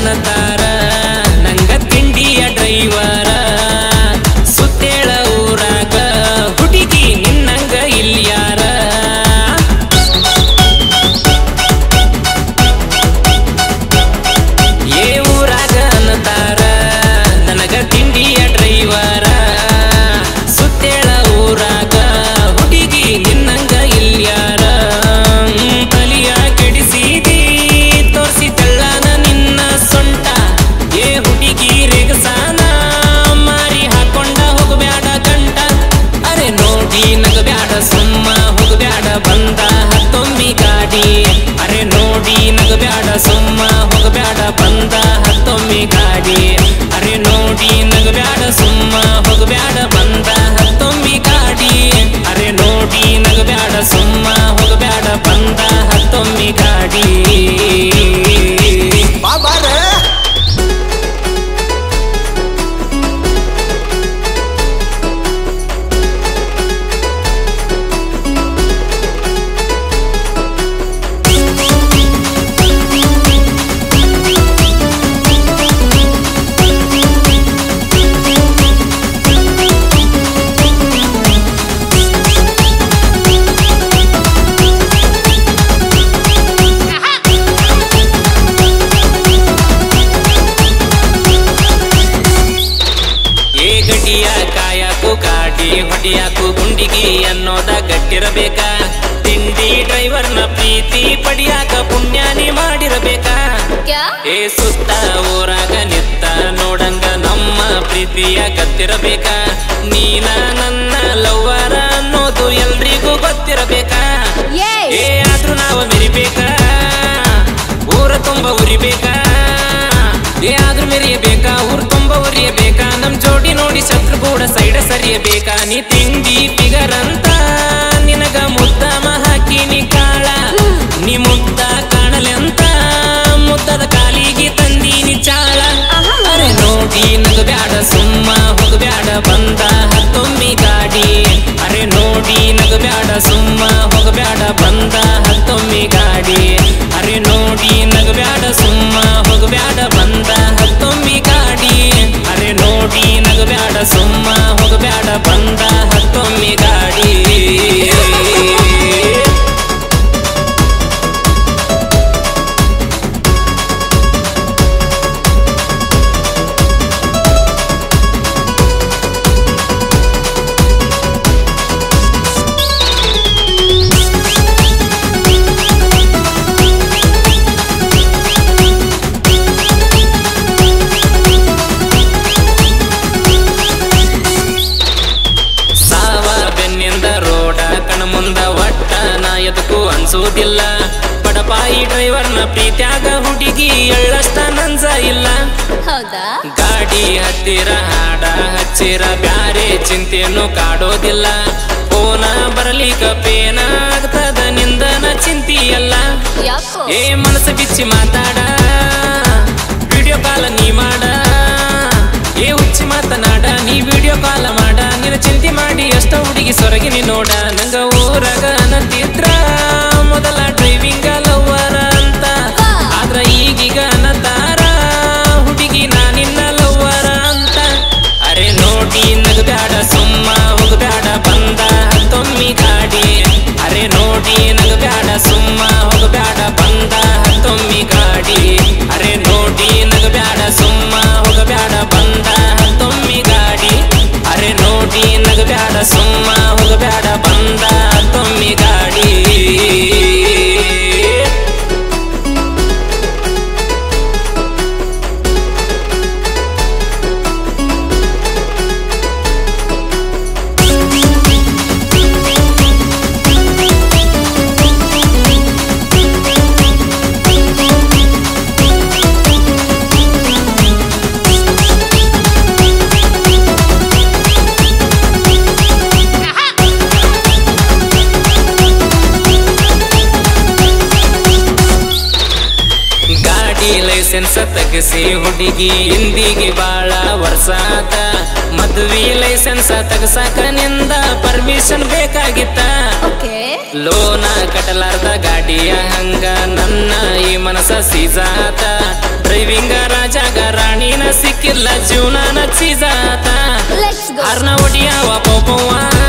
ಅನ್ನತಾರ ನಂಗ ತಿಂಡಿಯ ಡ್ರೈವರ ಸುತ್ತೇಳ ಊರಾಗ ಹುಡುಗಿ ನಿನ್ನಂಗ ಇಲ್ಯಾರ ಏ ಊರಾಗ ಅನ್ನತಾರ ನನಗ ತಿಂಡಿಯ ಡ್ರೈವರ ಸುತ್ತೇಳ ಊರಾಗ ಹುಡುಗಿ ನಿನ್ನಂಗ ಇಲ್ಯಾರ ಹ್ಮ್, ತಲಿಯ ಕೆಡಿಸಿದಿ ತೋರಿಸಿ ತೆಳ್ಳನ ನಿನ್ನ ಸೊಂಟ ಏ ಹುಡುಗಿ ರೇಗಸಾನ ಮಾರಿ ಹಾಕೊಂಡ ಹೋಗಬ್ಯಾಡ ಗಂಟ ಅರೆ ನೋಡಿ ನಗಬ್ಯಾಡ ಸುಮ್ಮ ಹೋಗಬ್ಯಾಡ ಬಂದ ಹತ್ತೊಮ್ಮಿ ಗಾಡಿ ಅರೆ ನೋಡಿ ನಗಬ್ಯಾಡ ಸುಮ್ಮ ಹೋಗಬ್ಯಾಡ ಬಂದ ಹತ್ತೊಮ್ಮಿ ಗಾಡಿ ಅರೆ ನೋಡಿ ನಗಬ್ಯಾಡ ಸುಮ್ಮ ಹೋಗಬ್ಯಾಡ ಬಂದ ಹತ್ತೊಮ್ಮಿ ಗಾಡಿ ಅರೆ ನೋಡಿ ನಗಬ್ಯಾಡ ಸುಮ್ಮ ಹೋಗಬ್ಯಾಡ ಬಂದ ಹತ್ತೊಮ್ಮಿ ಗಾಡಿ ಬಾಬಾರ ಏ ಗಡಿಯ ಕಾಯಕು ಗಾಡಿ ಹೊಡಿಯಾಕು ಗುಂಡಿಗಿ ಅನ್ನೋದ ಗಟ್ಟಿರಬೇಕ ತಿಂಡಿ ಡ್ರೈವರ್ನ ಪ್ರೀತಿ ಪಡಿಯಾಕ ಪುಣ್ಯಾನಿ ಮಾಡಿರಬೇಕ ಕ್ಯಾ ಏ ಸುತ್ತ ಊರಾಗ ನಿತ್ತ ನೋಡಂಗ ನಮ್ಮ ಪ್ರೀತಿಯ ಗತ್ತಿರಬೇಕ ನೀನ ನನ್ನ ಲವ್ವರ ಅನ್ನೋದು ಎಲ್ರಿಗೂ ಗೊತ್ತಿರಬೇಕ ಏ ಏ ಆದ್ರೂ ನಾವು ಮೆರಿಬೇಕ ಊರ ತುಂಬ ಉರಿಬೇಕ ಏ ಆದ್ರೂ ಮೆರಿಯಬೇಕಾ ಊರ್ ತುಂಬ ಉರಿಯಬೇಕಾ ನಮ್ ಜೋಡಿ ನೋಡಿ ಶತ್ರು ಕೂಡ ಸೈಡ ಸರಿಯಬೇಕಾ ನೀ ತಿಂಡಿ ಫಿಗರ್ ಅಂತ ನಿನಗ ಮುದ್ದ ಹಾಕಿನಿ ಕಾಳ ನೀ ಮುದ್ದ ಕಾಣಲೆಂತ ಮುದ್ದದ ಕಾಲಿಗೆ ತಂದೀನಿ ಚಾಳ ಅರೆ ನೋಡಿ ನಗಬ್ಯಾಡ ಸುಮ್ಮ ಹೋಗಬ್ಯಾಡ ಬಂದ ಹತ್ತೊಮ್ಮಿ ಗಾಡಿ ಅರೆ ನೋಡಿ ನಗಬ್ಯಾಡ ಸುಮ್ಮ ಹೋಗಬ್ಯಾಡ ಬಂದ ಹತ್ತೊಮ್ಮಿ ಗಾಡಿ ಅರೆ ನೋಡಿ ನಗಬ್ಯಾಡ ಸುಮ್ಮ ಹೋಗಬ್ಯಾಡ ಬಂದ ಹತ್ತೊಮ್ಮಿ ಗಾಡಿ ಅರೆ ನೋಡಿ ನಗಬ್ಯಾಡ ಸುಮ್ಮ ಹೋಗಬ್ಯಾಡ ಬಂದ ಹತ್ತೊಮ್ಮಿ ಗಾಡಿ ಸಾವ ಬೆನ್ನಿಂದ ರೋಡ ಕಣ ಮುಂದ ಒಟ್ಟ ನಾ ಎದಕ್ಕೂ ಅನ್ಸೋದಿಲ್ಲ ಬಡಪಾಯಿ ಡ್ರೈವರ್ನ ಪ್ರೀತ್ಯಾಗ ಹುಡುಗಿ ಎಳ್ಳಷ್ಟ ನನ್ಸ ಇಲ್ಲ ಹೌದಾ ಗಾಡಿ ಹತ್ತಿರ ಹಾಡ ಹಚ್ಚಿರ ಬ್ಯಾರೆ ಚಿಂತೆಯನ್ನು ಕಾಡೋದಿಲ್ಲ ಫೋನ ಬರಲಿಕ ಪೇನ ಆಗ್ತದ ನಿಂದನ ಚಿಂತಿಯಲ್ಲ ಯಾಕೋ ಏ ಮನಸ್ಸು ಬಿಚ್ಚಿ ಮಾತಾಡ ವಿಡಿಯೋ ಕಾಲ ನೀ ಮಾಡ ಏ ಹುಚ್ಚಿ ಮಾತನಾಡ ನೀ ವಿಡಿಯೋ ಕಾಲ ಮಾಡ ನಿನ್ನ ಚಿಂತೆ ಮಾಡಿ ಎಷ್ಟ ಹುಡುಗಿ ಸೊರಗಿನಿ ನೋಡ ನಂಗ ಊರಾಗ ಅನ್ನತಿದ್ರ ಮೊದಲ ಡ್ರೈವಿಂಗ್ ಲವ್ವರ ಅಂತ ಆದ್ರ ಈಗೀಗ ಅನ್ನತಾರ ಹುಡುಗಿ ನಾ ನಿನ್ನ ಲವ್ವರ ಅಂತ ಅರೆ ನೋಡಿ ನಗಬ್ಯಾಡ ಸುಮ್ಮ ಹೋಗಬ್ಯಾಡ ಬಂದ ಹತ್ತೊಮ್ಮಿ ಗಾಡಿ ಅರೆ ನೋಡಿ ನಗಬ್ಯಾಡ ಸುಮ್ಮ ಹೋಗಬ್ಯಾಡ ಬಂದ ಹತ್ತೊಮ್ಮಿ ಗಾಡಿ ಅರೆ ನೋಡಿ ನಗಬ್ಯಾಡ ಸುಮ್ಮ ಹೋಗಬ್ಯಾಡ ಬಂದ ಹತ್ತೊಮ್ಮಿ ಗಾಡಿ ಅರೆ ನೋಡಿ ನಗಬ್ಯಾಡ ಸುಮ್ಮ ಹೋಗಬ್ಯಾಡ ಬಂದ ಹತ್ತೊಮ್ಮಿ ಗಾಡಿ ಗಾಡಿ ಲೈಸೆನ್ಸ್ ತೆಗಿಸಿ ಹುಡುಗಿ ಹಿಂದಿಗೆ ಬಾಳ ವರ್ಷ ಆತ ಮದ್ವಿ ಲೈಸೆನ್ಸ್ ತಗಸಾಕ ನಿಂದ ಪರ್ಮಿಷನ್ ಬೇಕಾಗಿತ್ತ ಓಕೆ ಲೋನ ಕಟ್ಟಲಾರ್ದ ಗಾಡಿಯ ಹಂಗ ನನ್ನ ಈ ಮನಸ ಸೀಜಾತ ಡ್ರೈವಿಂಗರ ಬೇಕಿಲ್ಲ ಜೀವನ ನಚ್ಚಿಸಾತ ಲೆಟ್ಸ್ ಗೋ ಅರ್ನ ಒಡಿಯಾವ ಪೋಪವ್ವ